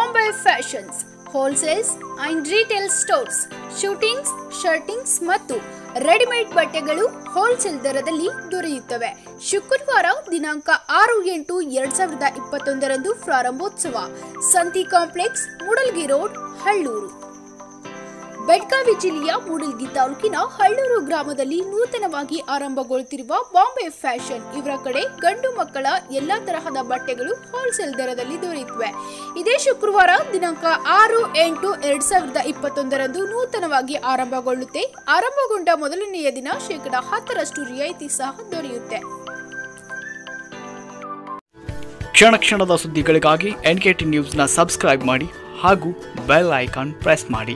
Bombay fashions wholesales and retail stores suitings shirtings ಮತ್ತು readymade ಬಟ್ಟೆಗಳು wholesale ದರದಲ್ಲಿ ದೊರೆಯುತ್ತವೆ ಶುಕ್ರವಾರ ದಿನಾಂಕ ಆರು ಎಂಟು ಎರಡ್ ಸಾವಿರದ ಇಪ್ಪತ್ತೊಂದರಂದು ಪ್ರಾರಂಭೋತ್ಸವ ಸಂತಿ ಕಾಂಪ್ಲೆಕ್ಸ್ ಮೂಡಲ್ಗಿ ರೋಡ್ ಹಳ್ಳೂರು ಬೆಳಗಾವಿ ಜಿಲ್ಲೆಯ ಮೂಡಲ್ಗಿ ತಾಲೂಕಿನ ಹಳ್ಳೂರು ಗ್ರಾಮದಲ್ಲಿ ನೂತನವಾಗಿ ಆರಂಭಗೊಳ್ಳುತ್ತಿರುವ ಬಾಂಬೆ ಫ್ಯಾಷನ್ ಇವರ ಕಡೆ ಗಂಡು ಮಕ್ಕಳ ಎಲ್ಲಾ ತರಹದ ಬಟ್ಟೆಗಳು ಹೋಲ್ಸೇಲ್ ದರದಲ್ಲಿ ದೊರೆಯುತ್ತವೆ ಇದೇ ಶುಕ್ರವಾರ ದಿನಾಂಕ ಆರು ಎಂಟು ಎರಡ್ ಸಾವಿರದ ಇಪ್ಪತ್ತೊಂದರಂದು ನೂತನವಾಗಿ ಆರಂಭಗೊಳ್ಳುತ್ತೆ ಆರಂಭಗೊಂಡ ಮೊದಲನೆಯ ದಿನ ಶೇಕಡ ಹತ್ತರಷ್ಟು ರಿಯಾಯಿತಿ ಸಹ ದೊರೆಯುತ್ತೆ ಕ್ಷಣ ಕ್ಷಣದ ಸುದ್ದಿಗಳಿಗಾಗಿ ಎನ್ ಕೆ ಟಿ ನ್ಯೂಸ್ನ ಸಬ್ಸ್ಕ್ರೈಬ್ ಮಾಡಿ ಹಾಗೂ ಬೆಲ್ ಐಕಾನ್ ಪ್ರೆಸ್ ಮಾಡಿ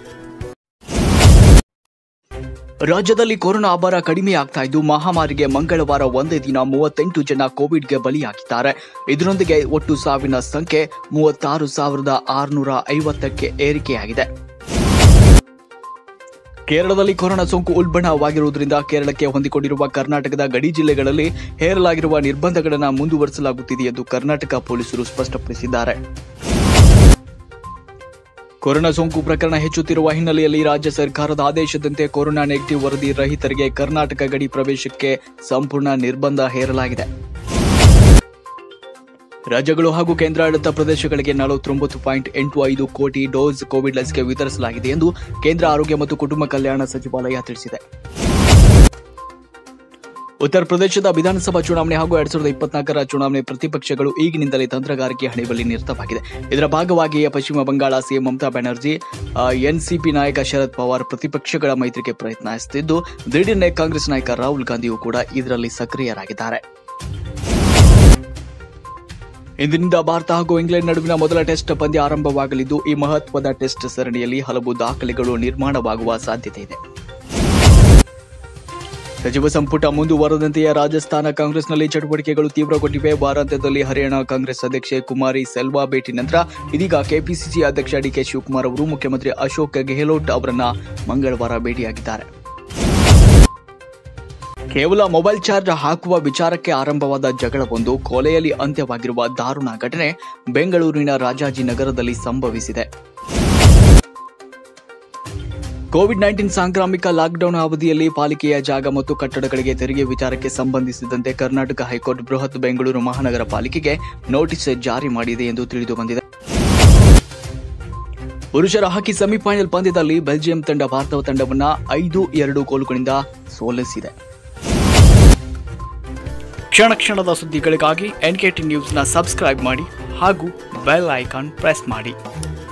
ರಾಜ್ಯದಲ್ಲಿ ಕೊರೋನಾ ಅಬ್ಬರ ಕಡಿಮೆ ಆಗ್ತಾ ಇದ್ದು ಮಹಾಮಾರಿಗೆ ಮಂಗಳವಾರ ಒಂದೇ ದಿನ ಮೂವತ್ತೆಂಟು ಜನ ಕೋವಿಡ್ಗೆ ಬಲಿಯಾಗಿದ್ದಾರೆ ಇದರೊಂದಿಗೆ ಒಟ್ಟು ಸಾವಿನ ಸಂಖ್ಯೆ ಮೂವತ್ತಾರು ಸಾವಿರದ ಆರುನೂರ ಐವತ್ತಕ್ಕೆ ಏರಿಕೆಯಾಗಿದೆ ಕೇರಳದಲ್ಲಿ ಕೊರೋನಾ ಸೋಂಕು ಉಲ್ಬಣವಾಗಿರುವುದರಿಂದ ಕೇರಳಕ್ಕೆ ಹೊಂದಿಕೊಂಡಿರುವ ಕರ್ನಾಟಕದ ಗಡಿ ಜಿಲ್ಲೆಗಳಲ್ಲಿ ಹೇರಲಾಗಿರುವ ನಿರ್ಬಂಧಗಳನ್ನು ಮುಂದುವರಿಸಲಾಗುತ್ತಿದೆ ಎಂದು ಕರ್ನಾಟಕ ಪೊಲೀಸರು ಸ್ಪಷ್ಟಪಡಿಸಿದ್ದಾರೆ ಕೊರೋನಾ ಸೋಂಕು ಪ್ರಕರಣ ಹೆಚ್ಚುತ್ತಿರುವ ಹಿನ್ನೆಲೆಯಲ್ಲಿ ರಾಜ್ಯ ಸರ್ಕಾರದ ಆದೇಶದಂತೆ ಕೊರೋನಾ ನೆಗೆಟಿವ್ ವರದಿ ರಹಿತರಿಗೆ ಕರ್ನಾಟಕ ಗಡಿ ಪ್ರವೇಶಕ್ಕೆ ಸಂಪೂರ್ಣ ನಿರ್ಬಂಧ ಹೇರಲಾಗಿದೆ ರಾಜ್ಯಗಳು ಹಾಗೂ ಕೇಂದ್ರಾಡಳಿತ ಪ್ರದೇಶಗಳಿಗೆ ನಲವತ್ತೊಂಬತ್ತು ಪಾಯಿಂಟ್ ಎಂಟು ಐದು ಕೋಟಿ ಡೋಸ್ ಕೋವಿಡ್ ಲಸಿಕೆ ವಿತರಿಸಲಾಗಿದೆ ಎಂದು ಕೇಂದ್ರ ಆರೋಗ್ಯ ಮತ್ತು ಕುಟುಂಬ ಕಲ್ಯಾಣ ಸಚಿವಾಲಯ ತಿಳಿಸಿದೆ ಉತ್ತರ ಪ್ರದೇಶದ ವಿಧಾನಸಭಾ ಚುನಾವಣೆ ಹಾಗೂ ಎರಡ್ ಸಾವಿರದ ಇಪ್ಪತ್ನಾಲ್ಕರ ಚುನಾವಣೆ ಪ್ರತಿಪಕ್ಷಗಳು ಈಗಿನಿಂದಲೇ ತಂತ್ರಗಾರಿಕೆ ಹಣೆಬಲ್ಲಿ ನಿರತವಾಗಿದೆ ಇದರ ಭಾಗವಾಗಿಯೇ ಪಶ್ಚಿಮ ಬಂಗಾಳ ಸಿಎಂ ಮಮತಾ ಬ್ಯಾನರ್ಜಿ ಎನ್ಸಿಪಿ ನಾಯಕ ಶರದ್ ಪವಾರ್ ಪ್ರತಿಪಕ್ಷಗಳ ಮೈತ್ರಿಗೆ ಪ್ರಯತ್ನಿಸುತ್ತಿದ್ದು ದಿಢೀರ್ನೆ ಕಾಂಗ್ರೆಸ್ ನಾಯಕ ರಾಹುಲ್ ಗಾಂಧಿಯೂ ಕೂಡ ಇದರಲ್ಲಿ ಸಕ್ರಿಯರಾಗಿದ್ದಾರೆ ಇಂದಿನಿಂದ ಭಾರತ ಹಾಗೂ ಇಂಗ್ಲೆಂಡ್ ನಡುವಿನ ಮೊದಲ ಟೆಸ್ಟ್ ಪಂದ್ಯ ಆರಂಭವಾಗಲಿದ್ದು ಈ ಮಹತ್ವದ ಟೆಸ್ಟ್ ಸರಣಿಯಲ್ಲಿ ಹಲವು ದಾಖಲೆಗಳು ನಿರ್ಮಾಣವಾಗುವ ಸಾಧ್ಯತೆ ಇದೆ ಸಚಿವ ಸಂಪುಟ ಮುಂದುವರೆದಂತೆಯೇ ರಾಜಸ್ಥಾನ ಕಾಂಗ್ರೆಸ್ನಲ್ಲಿ ಚಟುವಟಿಕೆಗಳು ತೀವ್ರಗೊಂಡಿವೆ ವಾರಾಂತ್ಯದಲ್ಲಿ ಹರಿಯಾಣ ಕಾಂಗ್ರೆಸ್ ಅಧ್ಯಕ್ಷೆ ಕುಮಾರಿ ಸೆಲ್ವಾ ಭೇಟಿ ನಂತರ ಇದೀಗ ಕೆಪಿಸಿಸಿ ಅಧ್ಯಕ್ಷ ಡಿಕೆ ಶಿವಕುಮಾರ್ ಅವರು ಮುಖ್ಯಮಂತ್ರಿ ಅಶೋಕ್ ಗೆಹ್ಲೋಟ್ ಅವರನ್ನ ಮಂಗಳವಾರ ಭೇಟಿಯಾಗಿದ್ದಾರೆ ಕೇವಲ ಮೊಬೈಲ್ ಚಾರ್ಜ್ ಹಾಕುವ ವಿಚಾರಕ್ಕೆ ಆರಂಭವಾದ ಜಗಳವೊಂದು ಕೊಲೆಯಲ್ಲಿ ಅಂತ್ಯವಾಗಿರುವ ದಾರುಣ ಘಟನೆ ಬೆಂಗಳೂರಿನ ರಾಜಾಜಿನಗರದಲ್ಲಿ ಸಂಭವಿಸಿದೆ ಕೋವಿಡ್ ನೈನ್ಟೀನ್ ಸಾಂಕ್ರಾಮಿಕ ಲಾಕ್ಡೌನ್ ಅವಧಿಯಲ್ಲಿ ಪಾಲಿಕೆಯ ಜಾಗ ಮತ್ತು ಕಟ್ಟಡಗಳಿಗೆ ತೆರಿಗೆ ವಿಚಾರಕ್ಕೆ ಸಂಬಂಧಿಸಿದಂತೆ ಕರ್ನಾಟಕ ಹೈಕೋರ್ಟ್ ಬೃಹತ್ ಬೆಂಗಳೂರು ಮಹಾನಗರ ಪಾಲಿಕೆಗೆ ನೋಟಿಸ್ ಜಾರಿ ಮಾಡಿದೆ ಎಂದು ತಿಳಿದು ಬಂದಿದೆ ಪುರುಷರ ಹಾಕಿ ಸೆಮಿಫೈನಲ್ ಪಂದ್ಯದಲ್ಲಿ ಬೆಲ್ಜಿಯಂ ತಂಡ ಭಾರತ ತಂಡವನ್ನ ಐದು ಎರಡು ಗೋಲುಗಳಿಂದ ಸೋಲಿಸಿದೆ ಕ್ಷಣ ಕ್ಷಣದ ಸುದ್ದಿಗಳಿಗಾಗಿ ಎನ್ ಕೆ ಟಿ ನ್ಯೂಸ್ನ ಸಬ್ಸ್ಕ್ರೈಬ್ ಮಾಡಿ ಹಾಗೂ ಬೆಲ್ ಐಕಾನ್ ಪ್ರೆಸ್ ಮಾಡಿ